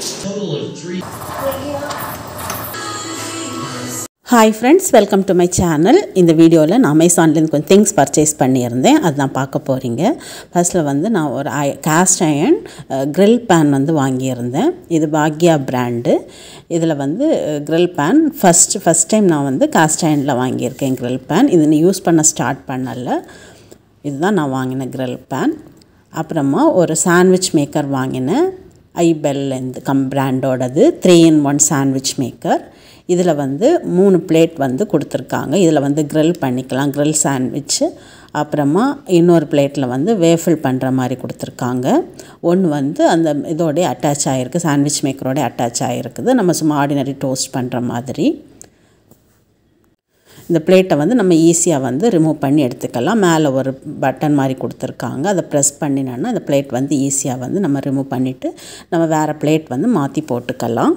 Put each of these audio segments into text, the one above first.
Total of three. Hi friends welcome to my channel இந்த வீடியோவில் நான் அமேசான்லேருந்து கொஞ்சம் திங்ஸ் பர்ச்சேஸ் பண்ணியிருந்தேன் அது நான் பார்க்க போகிறீங்க ஃபர்ஸ்ட்டில் வந்து நான் ஒரு ஐ காஸ்ட் அயன் grill பேன் வந்து வாங்கியிருந்தேன் இது பாக்யா பிராண்டு இதில் வந்து grill pan first first time நான் வந்து காஸ்ட் அயனில் வாங்கியிருக்கேன் grill பேன் இது நீ யூஸ் பண்ண ஸ்டார்ட் பண்ணல இதுதான் நான் வாங்கின grill பேன் அப்புறமா ஒரு சாண்ட்விச் மேக்கர் வாங்கினேன் ஐபெல்லேருந்து கம் பிராண்டோடது three in one sandwich maker இதில் வந்து மூணு பிளேட் வந்து கொடுத்துருக்காங்க இதில் வந்து grill பண்ணிக்கலாம் grill சாண்ட்விச்சு அப்புறமா இன்னொரு பிளேட்டில் வந்து வேஃபில் பண்ணுற மாதிரி கொடுத்துருக்காங்க ஒன்று வந்து அந்த இதோடய அட்டாச் ஆகிருக்கு சாண்ட்விச் மேக்கரோட அட்டாச் ஆகிருக்குது நம்ம சும்மா ஆர்டினரி டோஸ்ட் பண்ணுற மாதிரி இந்த பிளேட்டை வந்து நம்ம ஈஸியாக வந்து ரிமூவ் பண்ணி எடுத்துக்கலாம் மேலே ஒரு பட்டன் மாதிரி கொடுத்துருக்காங்க அதை ப்ரெஸ் பண்ணினோன்னா அந்த பிளேட் வந்து ஈஸியாக வந்து நம்ம ரிமூவ் பண்ணிவிட்டு நம்ம வேறு பிளேட் வந்து மாற்றி போட்டுக்கலாம்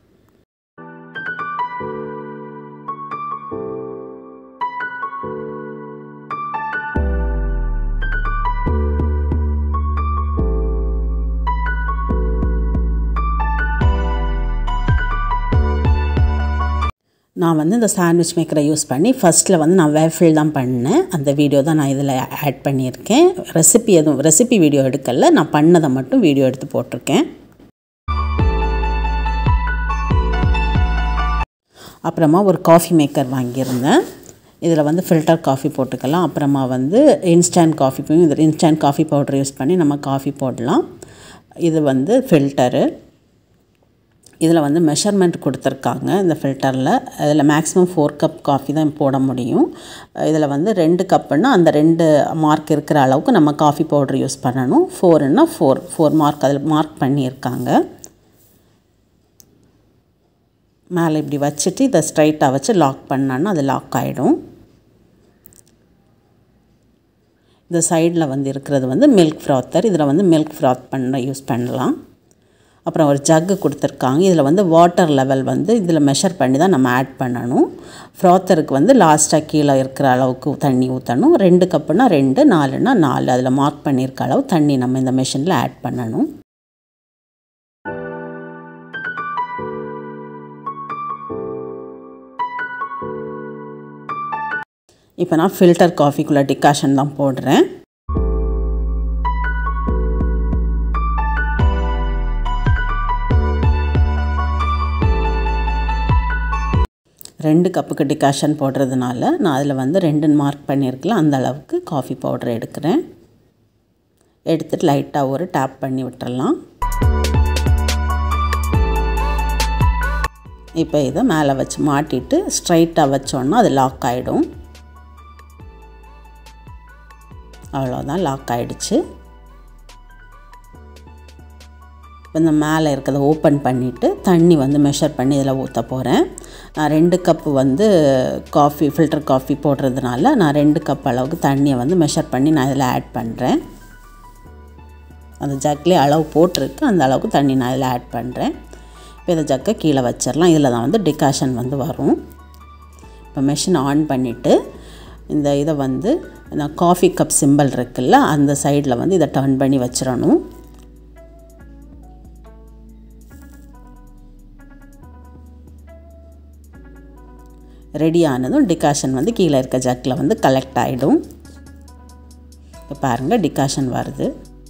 நான் வந்து இந்த சாண்ட்விச் மேக்கரை யூஸ் பண்ணி ஃபஸ்ட்டில் வந்து நான் வேஃபில் தான் பண்ணேன் அந்த வீடியோ தான் நான் இதில் ஆட் பண்ணியிருக்கேன் ரெசிபி எதுவும் ரெசிபி வீடியோ எடுக்கல நான் பண்ணதை மட்டும் வீடியோ எடுத்து போட்டிருக்கேன் அப்புறமா ஒரு காஃபி மேக்கர் வாங்கியிருந்தேன் இதில் வந்து ஃபில்டர் காஃபி போட்டுக்கலாம் அப்புறமா வந்து இன்ஸ்டன்ட் காஃபி இதில் இன்ஸ்டன்ட் காஃபி பவுடர் யூஸ் பண்ணி நம்ம காஃபி போடலாம் இது வந்து ஃபில்டரு இதில் வந்து மெஷர்மெண்ட் கொடுத்துருக்காங்க இந்த ஃபில்டரில் இதில் மேக்ஸிமம் ஃபோர் கப் காஃபி தான் போட முடியும் இதில் வந்து ரெண்டு கப்புன்னா அந்த ரெண்டு மார்க் இருக்கிற அளவுக்கு நம்ம காஃபி பவுடர் யூஸ் பண்ணணும் ஃபோருன்னா ஃபோர் ஃபோர் மார்க் அதில் மார்க் பண்ணியிருக்காங்க மேலே இப்படி வச்சுட்டு இதை ஸ்ட்ரைட்டாக வச்சு லாக் பண்ணோன்னா அது லாக் ஆகிடும் இந்த சைடில் வந்து இருக்கிறது வந்து மில்க் ஃப்ராத்தர் இதில் வந்து மில்க் ஃப்ராத் பண்ண யூஸ் பண்ணலாம் அப்புறம் ஒரு ஜக்கு கொடுத்துருக்காங்க இதில் வந்து வாட்டர் லெவல் வந்து இதில் மெஷர் பண்ணி தான் நம்ம ஆட் பண்ணணும் ஃப்ராத்தருக்கு வந்து லாஸ்ட்டாக கீழே இருக்கிற அளவுக்கு தண்ணி ஊற்றணும் ரெண்டு கப்புனா ரெண்டு நாலுனா நாலு அதில் மார்க் பண்ணியிருக்க அளவு தண்ணி நம்ம இந்த மிஷினில் ஆட் பண்ணணும் இப்போ நான் ஃபில்டர் காஃபிக்குள்ளே டிகாஷன் தான் போடுறேன் ரெண்டு கப்புக்கு டிகாஷன் போடுறதுனால நான் அதில் வந்து ரெண்டு மார்க் பண்ணியிருக்கலாம் அந்த அளவுக்கு காஃபி பவுடர் எடுக்கிறேன் எடுத்துகிட்டு லைட்டாக ஒரு டேப் பண்ணி விட்டுறலாம் இப்போ இதை மேலே வச்சு மாட்டிட்டு ஸ்ட்ரைட்டாக வச்சோன்னா அது லாக் ஆகிடும் அவ்வளோதான் லாக் ஆகிடுச்சு இப்போ இந்த மேலே இருக்கிறத ஓப்பன் பண்ணிவிட்டு தண்ணி வந்து மெஷர் பண்ணி இதில் ஊற்ற போகிறேன் நான் ரெண்டு கப்பு வந்து காஃபி ஃபில்டர் காஃபி போடுறதுனால நான் ரெண்டு கப் அளவுக்கு தண்ணியை வந்து மெஷர் பண்ணி நான் இதில் ஆட் பண்ணுறேன் அந்த ஜக்லேயே அளவு போட்டிருக்கு அந்த அளவுக்கு தண்ணி நான் இதில் ஆட் பண்ணுறேன் இப்போ இதை ஜக்கை கீழே வச்சிடலாம் இதில் தான் வந்து டிகாஷன் வந்து வரும் இப்போ மெஷின் ஆன் பண்ணிவிட்டு இந்த இதை வந்து நான் காஃபி கப் சிம்பிள் இருக்குல்ல அந்த சைடில் வந்து இதை டர்ன் பண்ணி வச்சிடணும் ரெடி ஆனதும் டிகாஷன் வந்து கீழே இருக்க ஜக்கில் வந்து கலெக்ட் ஆகிடும் இப்போ பாருங்கள் டிகாஷன் வருது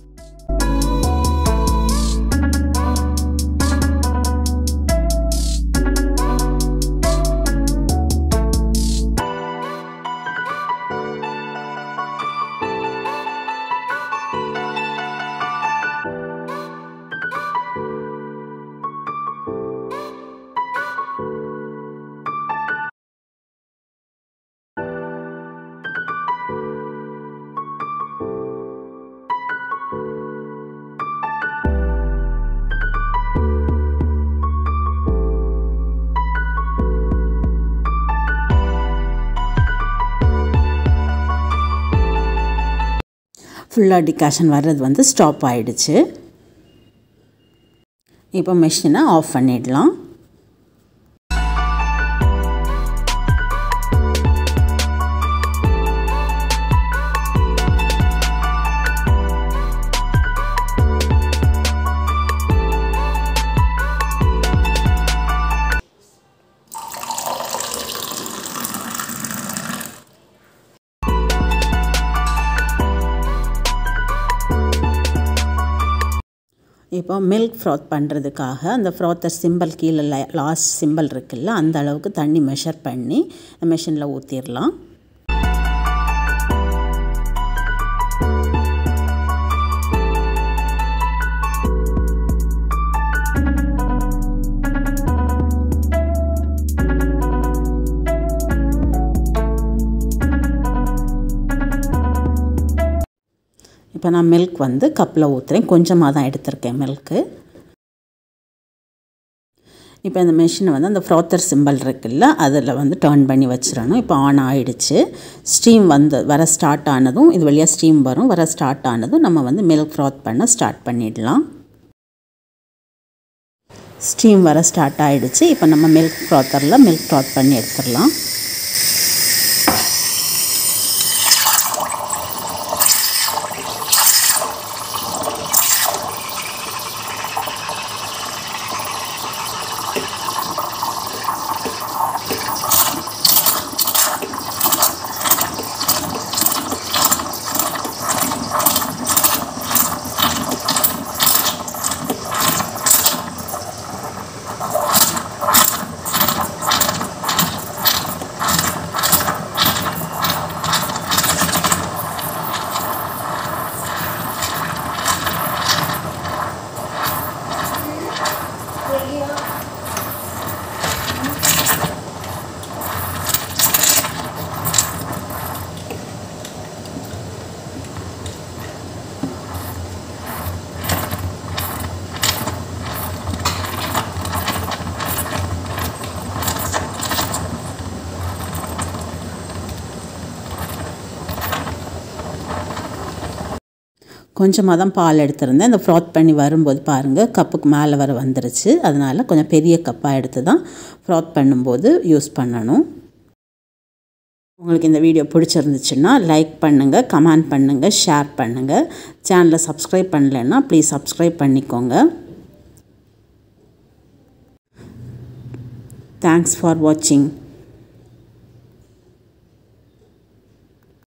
ஃபுல்லாக டிகாஷன் வர்றது வந்து ஸ்டாப் ஆகிடுச்சு இப்போ மிஷினை ஆஃப் பண்ணிடலாம் இப்போ மில்க் ஃப்ராத் பண்ணுறதுக்காக அந்த ஃப்ராத்தர் சிம்பிள் கீழே லாஸ்ட் சிம்பிள் இருக்குல்ல அந்த அளவுக்கு தண்ணி மெஷர் பண்ணி மிஷினில் ஊற்றிடலாம் இப்போ நான் மில்க் வந்து கப்பில் ஊற்றுறேன் கொஞ்சமாக தான் எடுத்திருக்கேன் மில்க்கு இப்போ இந்த மிஷினை வந்து அந்த ஃப்ராத்தர் சிம்பிள் இருக்குல்ல அதில் வந்து டேர்ன் பண்ணி வச்சிடணும் இப்போ ஆன் ஆகிடுச்சு ஸ்டீம் வந்து வர ஸ்டார்ட் ஆனதும் இது வழியாக ஸ்டீம் வரும் வர ஸ்டார்ட் ஆனதும் நம்ம வந்து மில்க் ஃப்ராத் பண்ண ஸ்டார்ட் பண்ணிடலாம் ஸ்டீம் வர ஸ்டார்ட் ஆகிடுச்சு இப்போ நம்ம மில்க் ஃப்ராத்தரில் மில்க் ஃப்ராத் பண்ணி எடுத்துடலாம் கொஞ்சமாக தான் பால் எடுத்திருந்தேன் இந்த ஃப்ராத் பண்ணி வரும்போது பாருங்கள் கப்புக்கு மேலே வர வந்துருச்சு அதனால் கொஞ்சம் பெரிய கப்பாக எடுத்து தான் ஃப்ராத் பண்ணும்போது யூஸ் பண்ணணும் உங்களுக்கு இந்த வீடியோ பிடிச்சிருந்துச்சுன்னா லைக் பண்ணுங்கள் கமெண்ட் பண்ணுங்கள் ஷேர் பண்ணுங்கள் சேனலை சப்ஸ்கிரைப் பண்ணலைன்னா ப்ளீஸ் சப்ஸ்கிரைப் பண்ணிக்கோங்க தேங்க்ஸ் ஃபார் வாட்சிங்